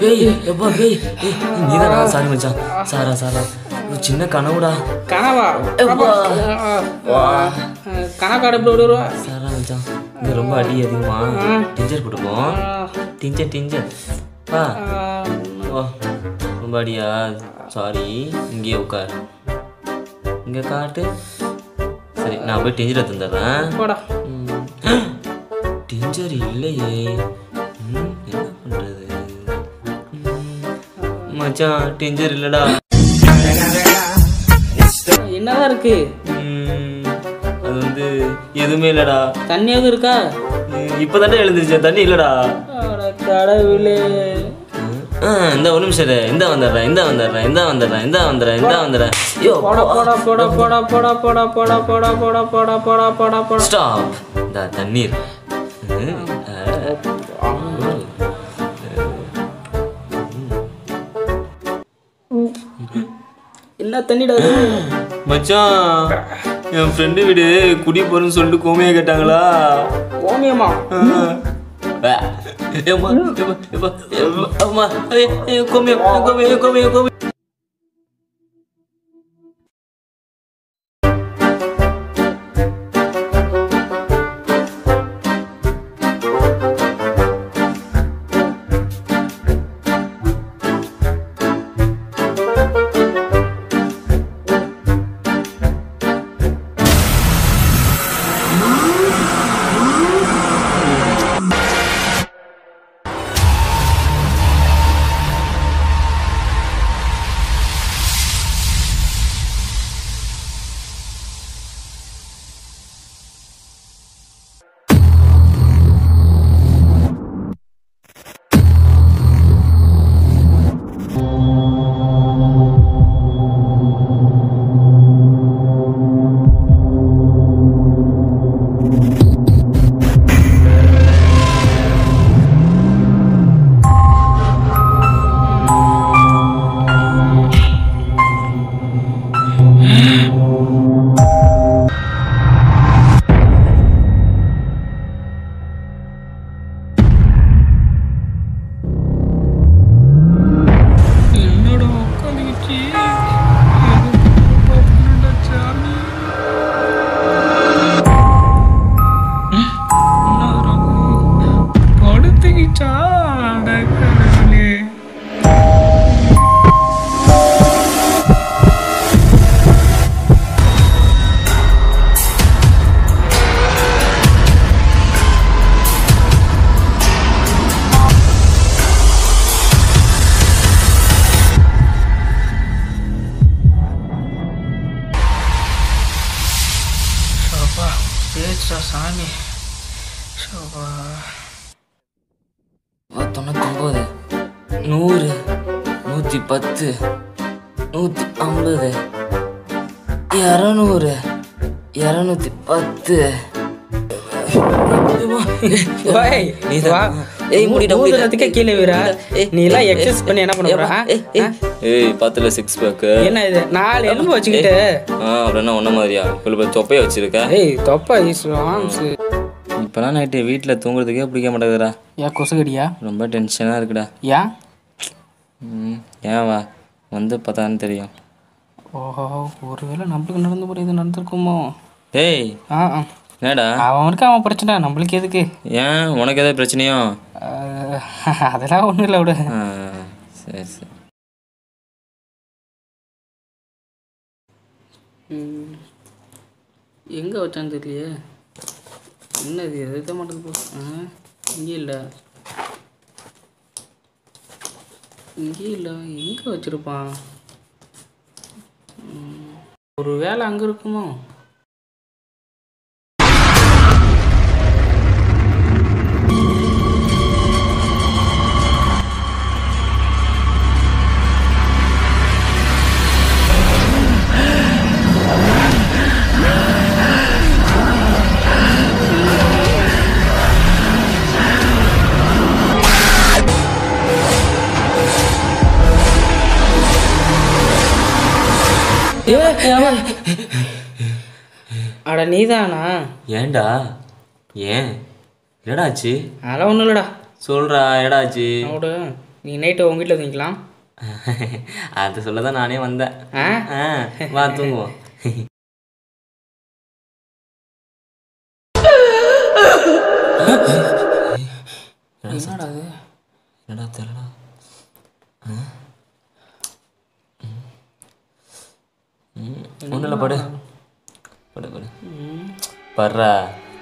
பேய் எப்பா பேய் ஏய், நீதானா சாரி மச்சான் சாரா சாரா ஒரு சின்ன கனவுடா கனவா எப்பா. கணக்காடு எப்படி விடுவா சாரா மச்சான் இங்க ரொம்ப அடி அதிகமா டிஞ்சர் போட்டுப்போம் டிஞ்சர் டிஞ்சர் பா ஓ ரொம்ப அடியா சாரி இங்கேயே உட்கார் இங்கே காட்டு சரி நான் போய் டிஞ்சரை தந்துடுறேன் போடா டிஞ்சர் இல்லையே ம், என்ன பண்றது ம், மச்சான் டிஞ்சர் இல்லடா என்னதான் இருக்கு ம், அது வந்து எதுவுமே இல்லடா தண்ணி எதுவும் இருக்கா ம், இப்பதானே எழுந்துருச்சேன் தண்ணி இல்லடா அட கடவுளே ஆ இந்த ஒரு நிமிஷம் இரு. இந்த வந்துடுறேன் இந்த வந்துடுறேன் இந்த வந்துடுறேன் இந்த வந்துடுறேன் இந்த வந்துடுறேன் யோ போடா போடா போடா போடா போடா போடா போடா போடா போடா போடா போடா போடா போடா ஸ்டாப் இந்த தண்ணீர் ம், ஆ. என்ன தண்ணிடா அது மச்சான் என் ஃப்ரெண்டு வீடு குடி போறேன்னு சொல்லிட்டு கோமையை கேட்டாங்களா ஓமியமா ஆ. ஏம்மா, ஏம்மா, ஏம்மா, ஏம்மா, அம்மா, ஏய், ஏய், கோமியம், கோமியம், கோமியம், கோமியம். என்னோட உட்காந்துக்கிச்சு படுத்துக்கிச்சா கடவுளே சோபா பேசுறா சாமி சோபா ஓ, தொண்ணூத்தொம்பது நூறு நூற்றி பத்து நூற்றி ஐம்பது இரநூறு இரநூத்தி பத்து ஓய், வா. ஏய், முடிடா, முடிடா. மூதுறதுக்கே கீழே விரா. ஏய், நீ எல்லாம் ஏய், exercise பண்ணி என்ன பண்ண போற, ஆ? ஏய், ஏய், ஏய் பாத்துல சிக்ஸ் பேக்கு என்ன இது நாலு எலும்பு வச்சுக்கிட்டு ஆ அப்புறம் என்ன ஒன்ன மாதிரியா இவ்வளோ தொப்பையை வச்சிருக்க ஏய் தொப்பா ஈஸ் ஆம்ஸ் இப்போலாம் நைட்டு வீட்டில் தூங்குறதுக்கே பிடிக்க மாட்டேங்குதுடா ஏன் கொசுகடியா ரொம்ப டென்ஷனாக இருக்குடா ஏன் ம் ஏன் வா வந்து பார்த்தான்னு தெரியும் ஓஹோ ஒருவேளை நம்மளுக்கு நடந்து போகிற இது நடந்திருக்குமோ டேய் ஆ ஆ. என்னடா அவன் இருக்க அவன் பிரச்சனை நம்மளுக்கு எதுக்கு ஏன் உனக்கு எதாவது பிரச்சனையோ அஹ், அதெல்லாம் ஒன்றும் இல்லை விடு ஆ, சரி சரி எங்கே வச்சான்னு தெரியலையே என்ன இது எதுக்க மாட்டேங்குது போ ஆ இங்கே இல்லை இங்கே இல்லை எங்கே வச்சிருப்பான் ம், ஒரு வேலை அங்கே இருக்குமோ அட நீதானா ஏன்டா ஏன் என்னடாச்சு அதெல்லாம் ஒன்றும் இல்லைடா சொல்றா ஏடாச்சு அவட நீ நைட்டு உங்கள் வீட்டில் தூங்கிக்கலாம் அது சொல்ல தான் நானே வந்தேன் ஆ ஆ வா தூங்குவோம் என்னடா அது என்னடா தெரியல ஒன்றும் இல்லை படு படு படு படுறா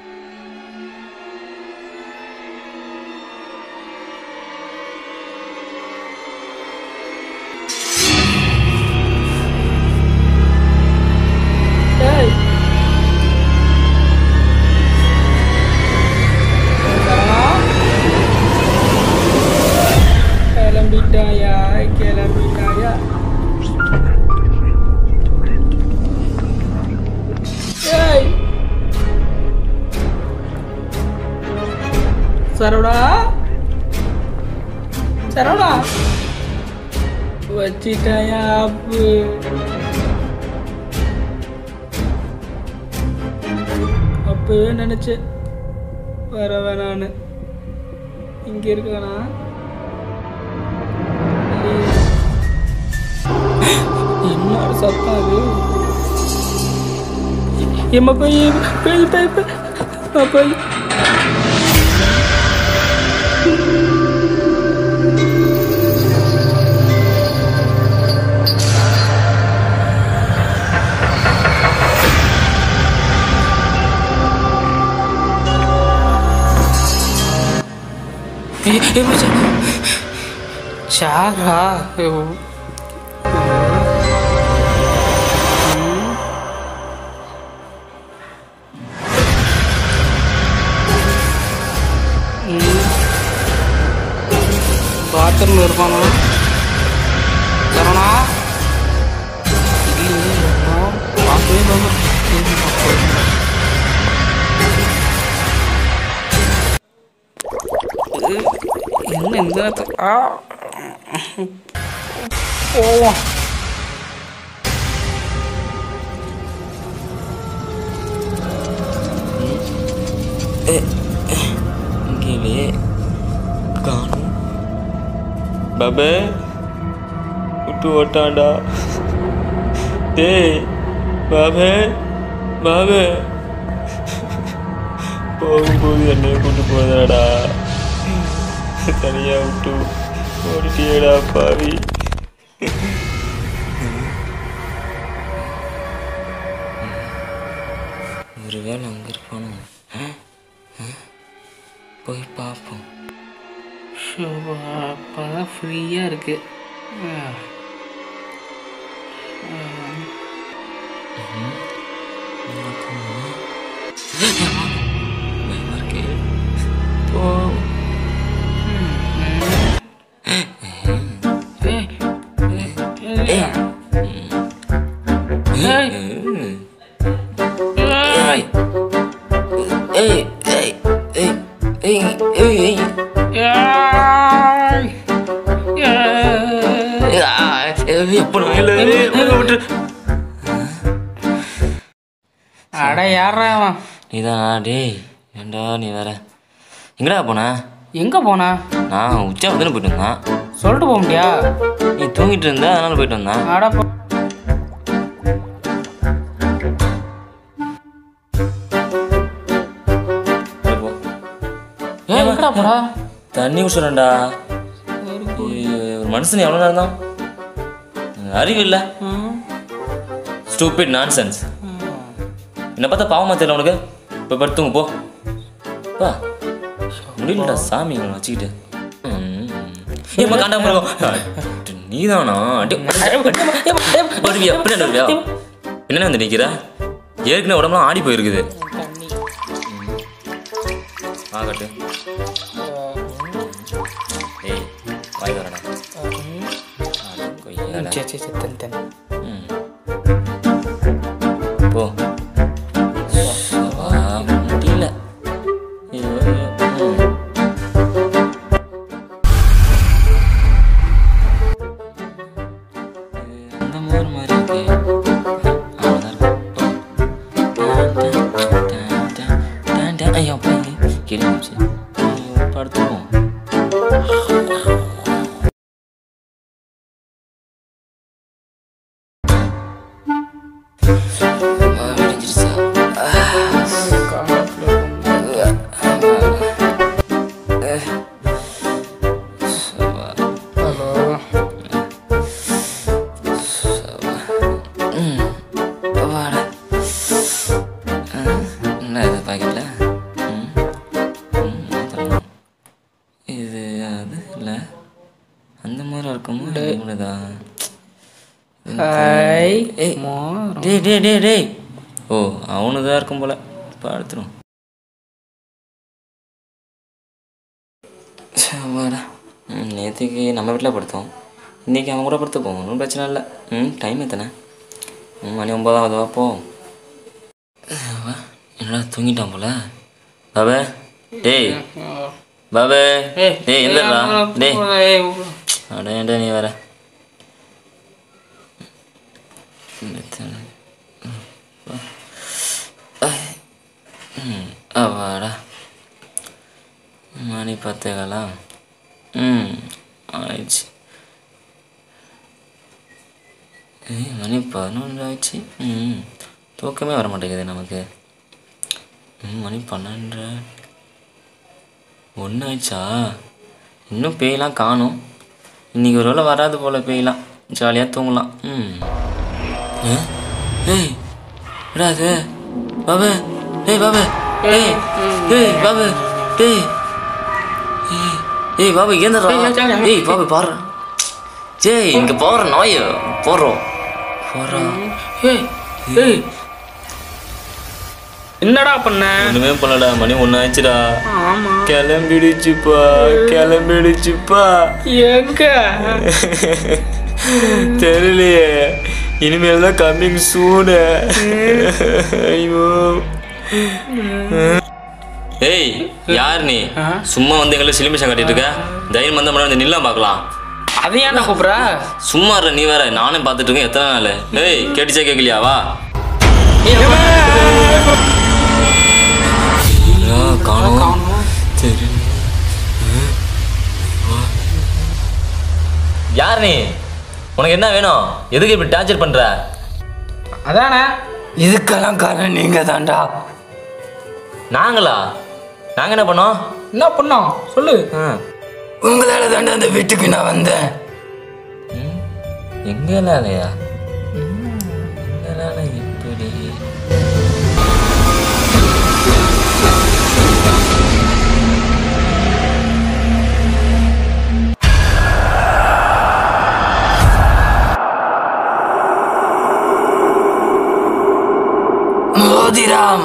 ஏய் சரணா கிளம்பிட்டாயா கிளம்பிட்டாயா ஏய் சரவணா சரவணா வச்சிட்டாயா அப்பு அப்பவே நினச்சேன் வர வேணான்னு இங்கே இருக்கானா இல்லையே. என்ன ஒரு சத்தம் அது எம்மா போய் போய் போய் போய் போய் சாரா பாத்ரூம்ல இருப்பானா சரணா இல்லையே, இன்னும் பார்க்கவே பயமா- என்ன இந்த நேரத்துல ஆ போவோம் இங்கே காணும் பாபே விட்டு ஓட்டாண்டா டேய் பாபே பாபே போகும்போது என்னைய கூட்டு போதாடா தனியா விட்டு ஓடிட்டியேடா பாவி ஒருவேளை அங்கே இருப்பானோ போய் பார்ப்போம் அப்போதான் ஃப்ரீயாக இருக்கு ஆ. பயமா இருக்கு போ ஏய், ஏய், ஏய், ஏய், ஏய் ஏய் ஏய் ஏய் ஏய் ஏய் ஏய். எப்போ இல்லை விட்டு அட யாரா அவன் நீதானா டேய் ஏண்டா நீ வேற எங்கடா போன எங்கே போனா நான் உச்சா வந்து போயிட்டு வந்தேன் சொல்லிட்டு போக முடியா நீ தூங்கிட்டு இருந்த அதனால போயிட்டு வந்தேன் அட போ சரி, போ. ஏன் எங்கடா போடா தண்ணி குடிச்சுடா ஒரு மனுஷன் எவ்வளோ நேரம் தான் அறிவு இல்லை ஸ்டூபிட் நான்சென்ஸ் என்ன பார்த்தா பாவமா தெரியல உனக்கு போய் படுத்துங்க போ வா முடியலடா சாமி இவனை வச்சுக்கிட்டு ம். ஏம்மா காண்டாம இருக்கும் நீதானா வருவியா எப்படி வருவியா என்ன வந்து நிற்கிற ஏற்கனவே உடம்புலாம் ஆடி போயிருக்குது ஆகட்டு ஏய் வாய் வரடா கொய்யாடா சரி சரி சரி தன் தன் ம். போ அப்பா, முடியல ஐயோ, ஐயோ. ம். இது அந்த மாதிரி மாதிரி இருக்கு அவ்வளோதான் இருக்கும். டான், டான், டான், டான், டான், டான். ஐயோ, அப்பா, இது கிளம்பிச்சு. ஐயோ, படுத்துருவோம் பாக்கெட்டில் ம் ம், தரணும். இது அது இல்லை அந்த மாதிரி இருக்குமோ இவ்வளோதான் ஹாய் ஏய். மோதிரம் டேய் டேய் டேய் டேய் ஓ அவனு தான் இருக்கும் போல படுத்துரும் வாடா ம் நேற்றுக்கு நம்ம வீட்டில் படுத்தோம் இன்றைக்கி அவன் கூட படுத்துப்போம் ஒன்றும் பிரச்சனை இல்லை ம் டைம் எத்தனை ம் மணி ஒம்பதாவது வாப்போ வா என்னடா தூங்கிட்டான் போல பாபே டேய் பாபே டேய் எந்தடா டேய் அடேண்டா நீ வேற எத்தனை ம் அவாடா மணி பத்தேகாலா ம் ஆயிடுச்சு ஏய் மணி பதினொன்று ஆயிடுச்சு ம் தூக்கமே வர மாட்டேங்குது நமக்கு ம் மணி பன்னெண்டு ஒன்று ஆயிடுச்சா இன்னும் பேயெலாம் காணும் இன்னைக்கு ஒரு வேளை வராது போல் பேயலாம் ஜாலியாக தூங்கலாம் ம் ஏ? ஏய் என்னடா அது பாபு ஏய் பாபு ஏய் ஏய் பாபு டேய் ஏய், ஏய் பாபு ஏந்தரா ஏய் பாபு பாரு ஜேய் இங்க போற நாய் போறோம் போறோம் ஏய் ஏய் என்னடா பண்ண ஒண்ணுமே பண்ணலடா மணி ஒன்று ஆச்சுடா ஆமா கிளம்பிடுச்சுப்பா கிளம்பிடுச்சுப்பா எங்க தெரியலையே இனிமேல் தான் கம்மிங் சூனு ஐயோ ஏய் யார் நீ சும்மா வந்து எங்களை சிலிமிஷம் கட்டிட்டு இருக்க தைரியம் வந்த வந்து நில்லாம் பார்க்கலாம் அது ஏன்டா கூப்பிடுற சும்மா இருற நீ வேற நானும் பார்த்துட்டு இருக்கேன் எத்தனை நாள் ஏய் கேட்டுச்சா கேட்கலையா வா காணும் சரி யார் நீ உனக்கு என்ன வேணும் எதுக்கு இப்படி டார்ச்சர் பண்ற அதானே இதுக்கெல்லாம் காரணம் நீங்க தான்டா நாங்களா நாங்க என்ன பண்ணோம் என்ன பண்ணோம் சொல்லு ஆ. உங்களால தாண்டா அந்த வீட்டுக்கு நான் வந்தேன் எங்களாலயா எங்களால எப்படி மோதிராம்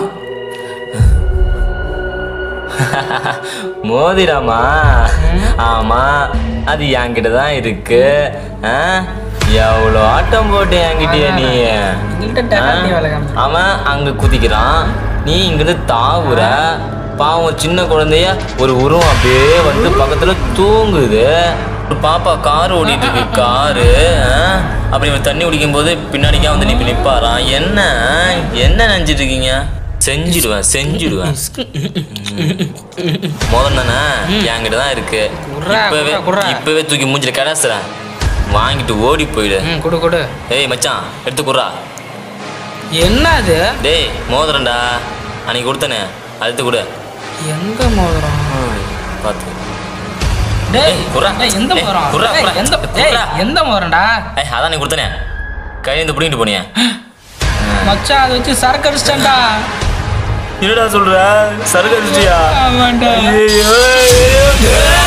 மோதிரமா ஆமா அது என்கிட்ட தான் இருக்கு ஆ? எவ்வளோ ஆட்டம் போட்டு என்கிட்டயே நீ எங்கள்கிட்ட டேலண்ட் வேலை காமிச்சு. ஆ? அவன் அங்க குதிக்கிறான் நீ இங்கிருந்து தாவுற பாவம் சின்ன குழந்தைய ஒரு உருவம் அப்படியே வந்து பக்கத்துல தூங்குது ஒரு பாப்பா கார் ஓடிட்டு இருக்கு காரு ஆ? அப்படி இவன் தண்ணி குடிக்கும் போது பின்னாடிக்கா வந்து நீ நிப்பாரான் என்ன என்ன நினைச்சிட்டு இருக்கீங்க செஞ்சிடுவேன் செஞ்சிடுவேன் முதல்ல தானே என்கிட்ட தான் இருக்கு குர்ரா, இப்பவே குர்ரா, குர்ரா. இப்பவே தூக்கி மூஞ்சில கடாசுறேன் வாங்கிட்டு ஓடி போயிடு ம் கொடு கொடு ஏய் மச்சான் எடுத்து குர்ரா என்ன அது டேய் மோதிரம்டா அன்னைக்கு கொடுத்தனே அது எடுத்து கொடு எந்த மோதிரம் பார்த்து டேய் ஏய், குர்ரா. டேய், எந்த ஏய், மோதிரம் குர்ரா, டேய், குர்ரா. எந்த குர்ரா. டேய், எந்த மோதிரம்டா ஏய் அதான் நீ கொடுத்தனே கையேந்து பிடிங்கிட்டு போனியே மச்சான் அதை வச்சு சரக்கு அடிச்சிட்டேன்டா என்னடா சொல்ற சரக்கு அடிச்சிட்டியா ஆமாண்டா ஐயோ